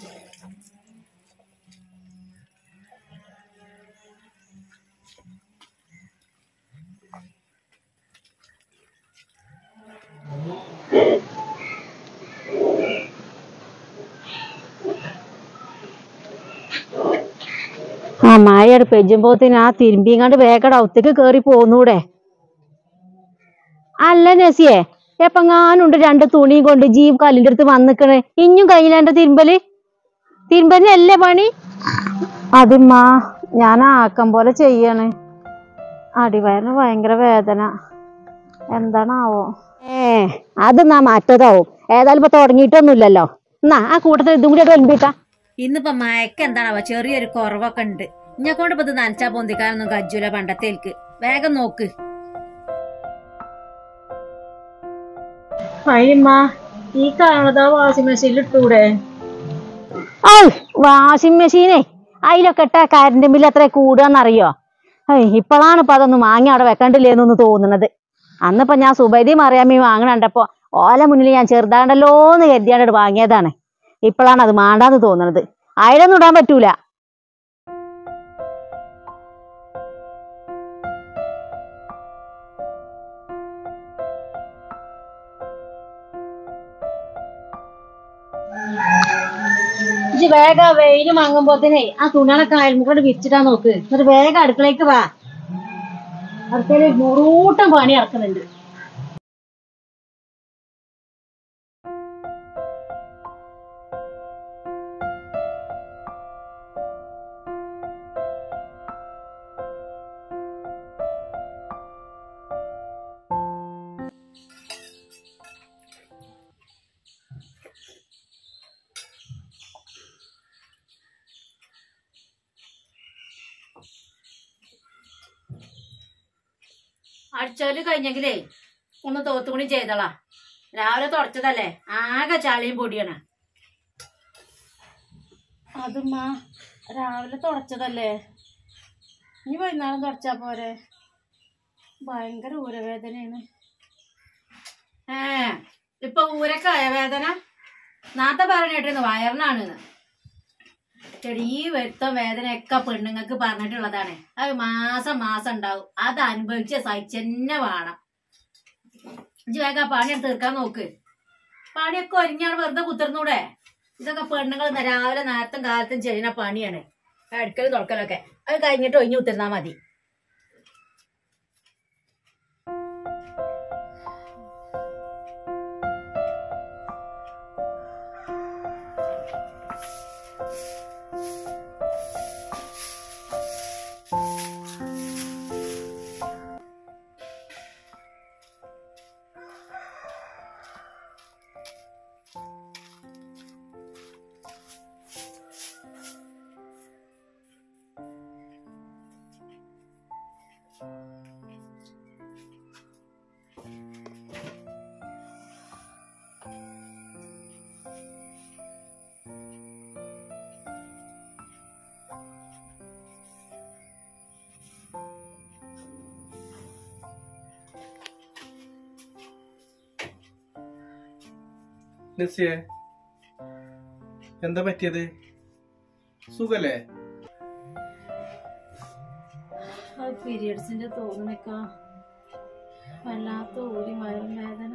ആ മഴയുടെ പെജുമ്പോത്തിന് ആ തിരുമ്പിങ്ങാണ്ട് വേഗം ഔത്തേക്ക് കേറി പോന്നൂടെ അല്ല നസിയെ എപ്പങ്ങാനുണ്ട് രണ്ട് തുണിയും കൊണ്ട് ജീവ് കല്ലിന്റെ അടുത്ത് വന്നിക്കണേ ഇഞ്ഞും കഴിഞ്ഞില്ല എന്റെ തിരുമ്പല് തിരുമ്പലിനല്ലേ പണി അതിമ്മാ ഞാൻ ആക്കം പോലെ ചെയ്യാണ് അടിവയറിന് ഭയങ്കര വേദന എന്താണാവോ ഏ അത് നാ മാറ്റതാവും ഏതായാലും ഇപ്പൊ തുടങ്ങിയിട്ടൊന്നുമില്ലല്ലോ എന്നാ ആ കൂട്ടത്തിൽ ഇതും കൂടി വെൽമ്പിട്ടാ ഇന്നിപ്പോ മയക്ക് എന്താണാവോ ചെറിയൊരു കുറവൊക്കെ ഉണ്ട് ഇന്നെ കൊണ്ട് ഇപ്പൊ ഇത് നനച്ചാ പൊന്തിക്കാനൊന്നും കജ്ജൂല പണ്ടത്തേൽക്ക് വേഗം നോക്ക് അയ്യമ്മ ഈ കാണുന്നതാ വാഷിംഗ് മെഷീനിൽ ഇട്ടൂടെ ഔ വാഷിംഗ് മെഷീനേ അതിലൊക്കെ ഇട്ട കരണ്ട് ബില്ല് എത്ര കൂടുകയെന്നറിയോ ഏയ് ഇപ്പോഴാണ് ഇപ്പൊ അതൊന്നും വാങ്ങി അവിടെ വെക്കണ്ടില്ലേന്നൊന്ന് തോന്നുന്നത് അന്നിപ്പോ ഞാൻ സുബൈദി മറിയാമ്മി വാങ്ങണണ്ടപ്പോ ഓല മുന്നിൽ ഞാൻ ചെറുതാണ്ടല്ലോ എന്ന് കരുതിയാണ്ട് വാങ്ങിയതാണ് ഇപ്പോഴാണ് അത് മാണ്ടാന്ന് തോന്നുന്നത് അതിലൊന്നും ഇടാൻ പറ്റൂല ഇജ്ജ് വേഗം വെയില് വാങ്ങുമ്പോത്തിനെ ആ തുണികളൊക്കെ അയൽമുക്കോട് വിരിച്ചിട്ടാ നോക്ക് എന്നിട്ട് വേഗം അടുക്കളയ്ക്ക് വാ അടുക്കളയിൽ മുറൂട്ടം പണി ഇറക്കുന്നുണ്ട് അടിച്ചോല് കഴിഞ്ഞെങ്കിലേ ഒന്ന് തോത്തുകൂടി ചെയ്തളാ രാവിലെ തുടച്ചതല്ലേ ആകെ ചളിയും പൊടിയാണ് അതുമ്മാ രാവിലെ തുടച്ചതല്ലേ ഇനി വൈകുന്നേരം തുടച്ചാ പോരെ ഭയങ്കര ഊരവേദനയാണ് ഏ ഇപ്പൊ ഊരക്കായ വേദന നാത്ത പറഞ്ഞിട്ടിരുന്നു വയറിനാണ് ചെടി ഈ വരുത്തം വേദനയൊക്കെ പെണ്ണുങ്ങൾക്ക് പറഞ്ഞിട്ടുള്ളതാണ് അത് മാസം മാസം ഉണ്ടാവും അത് അനുഭവിച്ച് സഹിച്ചെന്നെ വേണം ഇജ്ജ് വേഗം ആ പണി തീർക്കാൻ നോക്ക് പണിയൊക്കെ ഒരുങ്ങിയാണ് വെറുതെ കുത്തിർന്നൂടെ ഇതൊക്കെ പെണ്ണുങ്ങൾ ന- രാവിലെ നേരത്തും കാലത്തും ചെയ്യുന്ന പണിയാണ് അടുക്കൽ തുറക്കലൊക്കെ അത് കഴിഞ്ഞിട്ട് ഒഴിഞ്ഞു കുത്തിരുന്നാ മതി നസിയെ എന്താ പറ്റിയത് സുഖല്ലേ പീരിയഡ്സിന്റെ തോന്നണക്ക വല്ലാത്ത ഊരി വയറും വേദന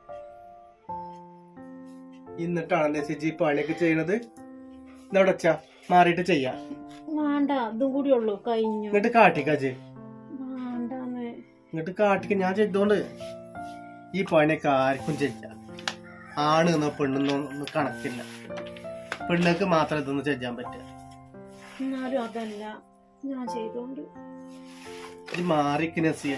എന്നിട്ടാണ് നസി ജി പണിയൊക്കെ ചെയ്യണത് ഇതവിടെ വെച്ചാ മാറിയിട്ട് ചെയ്യാം വേണ്ട അതും കൂടി ഉള്ളൂ കഴിഞ്ഞു എന്നിട്ട് കാട്ടിക്കാ ജി വേണ്ടാന്ന് എന്നിട്ട് കാട്ടിക്ക് ഞാൻ ചെയ്തോണ്ട് ഈ പണിയൊക്കെ ആർക്കും ചെയ്യാം ആണ് എന്നോ പെണ്ണെന്നോ ഒന്നും കണക്കില്ല പെണ്ണുങ്ങൾക്ക് മാത്രം ഇതൊന്നും ചെയ്യാൻ പറ്റുക എന്നാലും അതല്ല ഞാൻ ചെയ്തോണ്ട് ഇത് മാറിക്ക് നസിയെ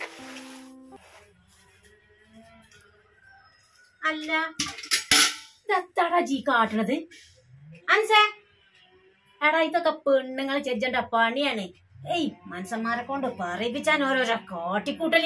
അല്ല ഇതെത്താടാ ജി കാട്ടണത് അൻസേ എടാ ഇതൊക്കെ പെണ്ണുങ്ങൾ ചെജ്ജണ്ട പണിയാണ് ഏയ് മനുഷ്യന്മാരെ കൊണ്ട് പറയിപ്പിച്ചാൻ ഓരോരോ കാട്ടിക്കൂട്ടല്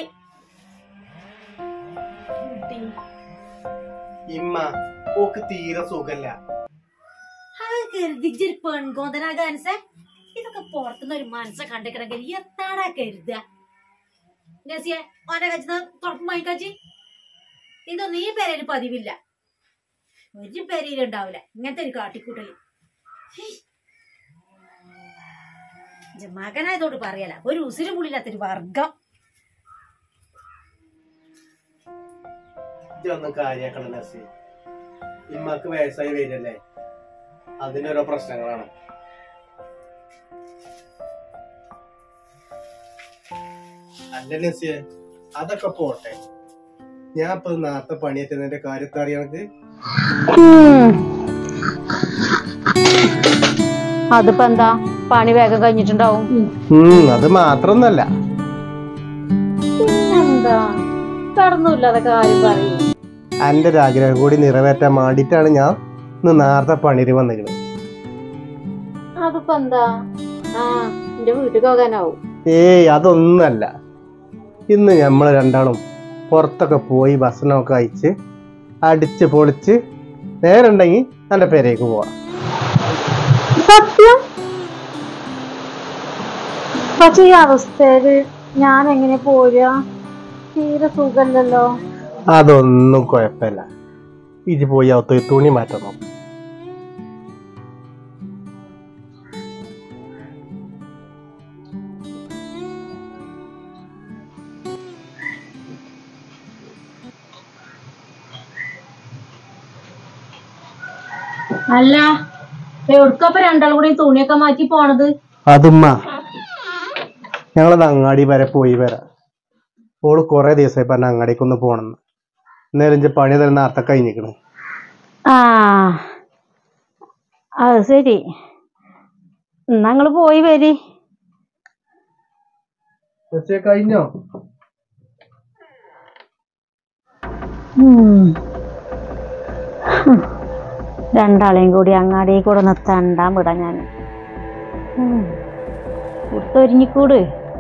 കുട്ടി, ഇമ്മ ഓക്ക് തീരെ സുഖല്ല അത് കരുതിച്ചൊരു പെൺകോന്തനാകാ അൻസേ ഇതൊക്കെ പുറത്തുനിന്ന് ഒരു മനസ്സെ കണ്ടിക്കണമെങ്കിൽ എത്താടാ കരുതുക നസിയെ ഓന്റെ കച്ചിന്ന് തുറക്കും വാങ്ങിക്കാച്ചി ഇതൊന്നും ഈ പേരയിൽ പതിവില്ല ഒരു പേരയിൽ ഉണ്ടാവില്ല ഇങ്ങനത്തെ ഒരു കാട്ടിക്കൂട്ടല് ഇജ്ജ് മകനായതോട് പറയല ഒരു ഉസിരും പുള്ളില്ലാത്തൊരു വർഗം ഇതൊന്നും കാര്യാക്കണം നസി ഇമ്മക്ക് വയസ്സായി വരല്ലേ അതിനോരോ പ്രശ്നങ്ങളാണ് അല്ല നസിയെ അതൊക്കെ പോട്ടെ ഞാൻ ഇപ്പൊ നേരത്തെ പണിയെത്തുന്നതിന്റെ കാര്യത്തെ അറിയണക്ക് അതിപ്പോ എന്താ പണി വേഗം കഴിഞ്ഞിട്ടുണ്ടാവും അത് മാത്രൊന്നല്ല എന്താ കടന്നുമില്ലാതെ കാര്യം പറയും എന്റെ ഒരു ആഗ്രഹം കൂടി നിറവേറ്റാൻ വേണ്ടിയിട്ടാണ് ഞാൻ ഇന്ന് നേരത്തെ പണിയിൽ വന്നിരുന്നത് അതിപ്പോ എന്താ ആ എന്റെ വീട്ടിൽ പോകാനാവും ഏയ് അതൊന്നല്ല ഇന്ന് നമ്മൾ രണ്ടാളും പുറത്തൊക്കെ പോയി ഭക്ഷണമൊക്കെ കഴിച്ച് അടിച്ച് പൊളിച്ച് നേരുണ്ടെങ്കിൽ എൻ്റെ പേരേക്ക് പോവാം സത്യം പക്ഷെ ഈ അവസ്ഥയില് ഞാൻ എങ്ങനെ പോരാ തീരെ സുഖല്ലല്ലോ അതൊന്നും കുഴപ്പമില്ല ഇത് പോയി അകത്ത് തുണി മാറ്റണം അല്ല എവിടക്കപ്പൊ രണ്ടാളും കൂടി തുണിയൊക്കെ മാറ്റി പോണത് അതുമ്മ ഞങ്ങളത് അങ്ങാടി വരെ പോയി വരാം ഓള് കുറെ ദിവസമായി പറഞ്ഞ അങ്ങാടിക്കൊന്ന് പോണെന്ന് നേരം ഇജ്ജ് പണി തന്നെ നേരത്തെ കഴിഞ്ഞിക്കണ് ആ അത് ശരി എന്നാ നിങ്ങള് പോയി വരി കഴിഞ്ഞോ ഉം. ഹും. രണ്ടാളെയും കൂടി അങ്ങാടി കൂടെ ഒന്ന് തണ്ടാൻ വിടാം ഞാൻ പുറത്തൊരിഞ്ഞിക്കൂട്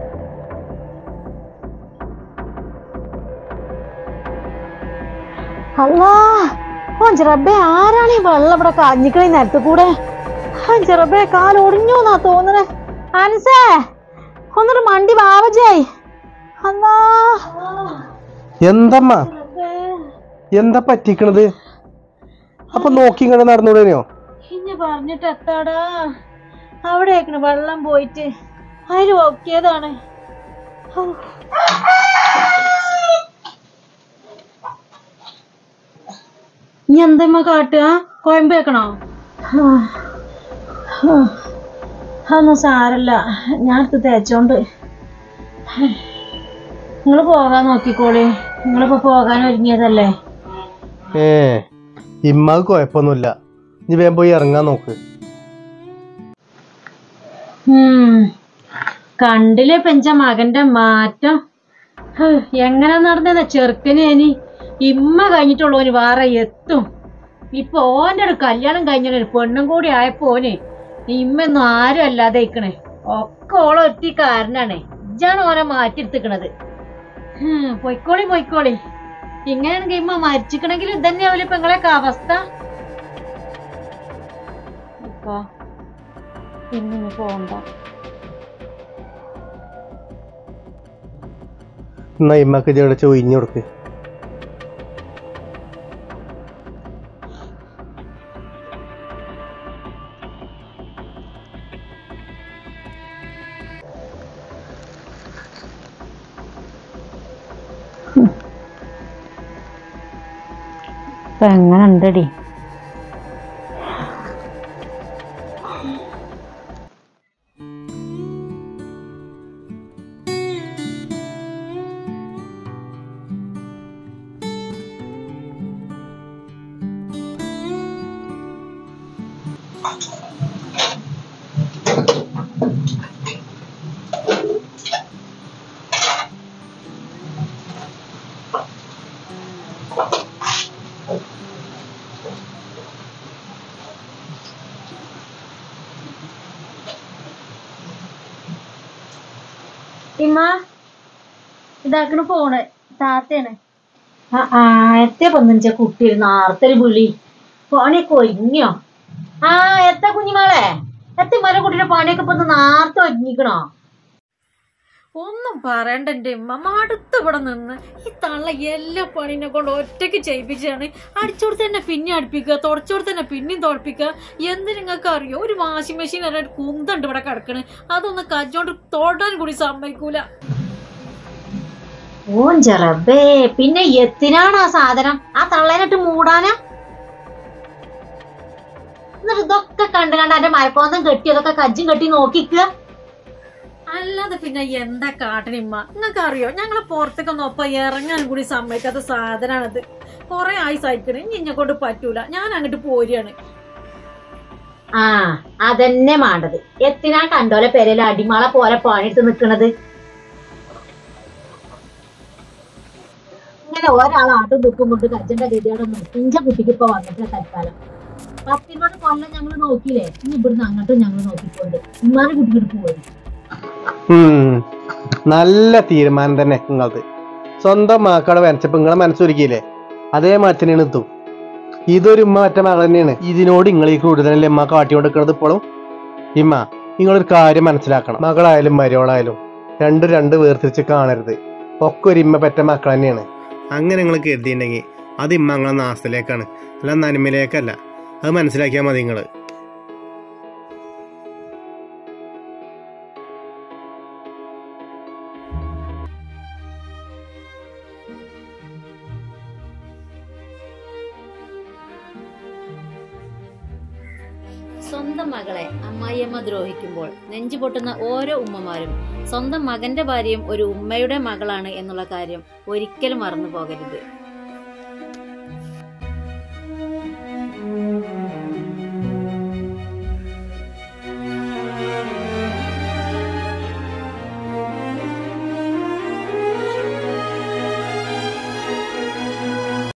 അല്ലാ ചെറബേ ആരാണ് ഈ വെള്ളം ഇവിടെ കാഞ്ഞിക്കണ നേരത്തെ കൂടെ ചെറബേ കാൽ ഒടിഞ്ഞു എന്നാ തോന്നണേ അനസേ ഒന്നൊരു മണ്ടി ബാബജായി അല്ലാ എന്തമ്മ എന്താ പറ്റിക്കണത് അപ്പൊ നോക്കി ഇങ്ങനെ നടന്നൂടേനോ ഇഞ്ഞ പറഞ്ഞിട്ട് എത്താടാ അവിടെ വെള്ളം പോയിട്ട് അതിൽ നോക്കിയതാണ് ഇനി എന്തമ്മ കാട്ടുക കോയമ്പ് വെക്കണോ അതൊന്നും സാരല്ല ഞാൻ എടുത്ത് തേച്ചോണ്ട് നിങ്ങൾ പോകാൻ നോക്കിക്കോളി നിങ്ങളിപ്പോ പോകാൻ ഒരുങ്ങിയതല്ലേ ഏ ഇമ്മക്ക് കുഴപ്പമൊന്നുമില്ല ഇനി വേഗം പോയി ഇറങ്ങാൻ നോക്ക് ഉം. കണ്ടില്ലേ പെഞ്ച മകന്റെ മാറ്റം ഹ്, എങ്ങനെ നടന്നതാ ചെറുക്കന് ഇനി ഇമ്മ കഴിഞ്ഞിട്ടുള്ളവന് വേറെ എത്തും ഇപ്പൊ ഓന്റെ ഒരു കല്യാണം കഴിഞ്ഞൊരു പെണ്ണും കൂടി ആയപ്പോ ഓന് ഇമ്മൊന്നും ആരും അല്ലാതെ ഇക്കണേ ഒക്കെ ഓളെ ഒറ്റി കാരനാണ് ഇജാണ് ഓനെ മാറ്റിയെടുത്തിക്കണത് ഹും, പൊയ്ക്കോളി പൊയ്ക്കോളി ഇങ്ങനെയാണെങ്കിൽ ഇമ്മ മരിച്ചിക്കണെങ്കിൽ ഇതന്നെയാവില്ല ഇപ്പൊ നിങ്ങളെയൊക്കെ അവസ്ഥ ഇപ്പൊ ഇന്നിന് പോണ്ട എന്നാ ഇമ്മക്ക് ചെവിടെ ചൊയിഞ്ഞു കൊടുക്ക് ഇപ്പൊ എങ്ങനെ ഉണ്ടടി ഇമ്മ ഇതാക്കണ ഫോണ് താത്തയാണ് ആ എത്തെ പന്നിച്ച കുട്ടി നാർത്തൽ വിളി പണിയൊക്കെ ഒരുങ്ങിയോ ആ എത്ത കുഞ്ഞുമോളെ എത്ത മല കുട്ടിയുടെ പണിയൊക്കെ ഇപ്പൊ നാർത്ത ഒരുങ്ങിക്കണോ ഒന്നും പറയണ്ട എന്റെ ഉമ്മ മടുത്ത് ഇവിടെ നിന്ന് ഈ തള്ള എല്ലാ പണിനെ കൊണ്ട് ഒറ്റയ്ക്ക് ചെയ്യിപ്പിച്ചാണ് അടിച്ചോടത്ത് തന്നെ പിന്നെ അടുപ്പിക്കുക തുടച്ചോടത്ത് തന്നെ പിന്നെയും തുടപ്പിക്കുക എന്ത് നിങ്ങൾക്ക് അറിയോ ഒരു വാഷിംഗ് മെഷീൻ വരെ ഒരു കുന്തണ്ട് ഇവിടെ കിടക്കണ് അതൊന്ന് കജ്ജോണ്ട് തൊടാൻ കൂടി സമ്മതിക്കൂല ഓൻ ചെറബേ പിന്നെ എത്തിനാണ് ആ സാധനം ആ തള്ളേനിട്ട് മൂടാനാ എന്നിട്ട് ഇതൊക്കെ കണ്ട് കണ്ട് എന്റെ മരക്കോന്തം കെട്ടി അതൊക്കെ കജ്ജും കെട്ടി നോക്കിക്കുക അല്ലാതെ പിന്നെ എന്താ കാട്ടണിമ്മ നിങ്ങൾക്ക് അറിയോ ഞങ്ങളെ പുറത്തേക്കൊന്നും ഒപ്പം ഇറങ്ങാൻ കൂടി സമ്മതിക്കാത്ത സാധനമാണത് കൊറേ ആയി സഹിക്കണ് ഇനി ഇന്നെ കൊണ്ട് പറ്റൂല ഞാൻ അങ്ങോട്ട് പോരുകയാണ് ആ അതന്നെ മാണ്ടത് എത്തിനാ കണ്ടോലെ പെരയില് അടിമാള പോലെ പണിയെടുത്ത് നിക്കണത് ഇങ്ങനെ ഒരാൾ ആട്ടും ദുഃഖം കൊണ്ട് കജ്ജന്റെ ഗതിയോടൊന്നും ഇഞ്ച കുട്ടിക്ക് ഇപ്പൊ വന്നിട്ടില്ല തൽക്കാലം പത്തിനോട് കൊല്ലം ഞങ്ങൾ നോക്കിയില്ലേ ഇനി ഇവിടുന്ന് അങ്ങോട്ടും ഞങ്ങൾ നോക്കിക്കൊണ്ട് ഉമ്മാരെ കുട്ടിക്ക് പോയി ഉം. നല്ല തീരുമാനം തന്നെ നിങ്ങളത് സ്വന്തം മക്കളെ വരച്ചപ്പോ നിങ്ങളെ മനസ്സൊരുക്കിയില്ലേ അതേ മാറ്റനെയാണ് ഇതും ഇതൊരു ഉമ്മ മറ്റേ മകൾ തന്നെയാണ് ഇതിനോട് നിങ്ങൾ ഈ കൂടുതലല്ലേ ഉമ്മ കാട്ടിക്കൊണ്ടിരിക്കണത് ഇപ്പോഴും ഇമ്മ നിങ്ങളൊരു കാര്യം മനസ്സിലാക്കണം മകളായാലും മരോളായാലും രണ്ടും രണ്ട് വേർതിരിച്ച് കാണരുത് ഒക്കെ ഒരു ഇമ്മ പറ്റ മക്കൾ തന്നെയാണ് അങ്ങനെ നിങ്ങൾ കരുതിയിട്ടുണ്ടെങ്കിൽ അത് ഇമ്മ നിങ്ങളെ നാശത്തിലേക്കാണ് അല്ല നന്മയിലേക്കല്ല അത് മനസ്സിലാക്കിയാൽ മതി നിങ്ങൾ സ്വന്തം മകളെ അമ്മായിയമ്മ ദ്രോഹിക്കുമ്പോൾ നെഞ്ചു പൊട്ടുന്ന ഓരോ ഉമ്മമാരും സ്വന്തം മകന്റെ ഭാര്യയും ഒരു ഉമ്മയുടെ മകളാണ് എന്നുള്ള കാര്യം ഒരിക്കലും മറന്നു പോകരുത്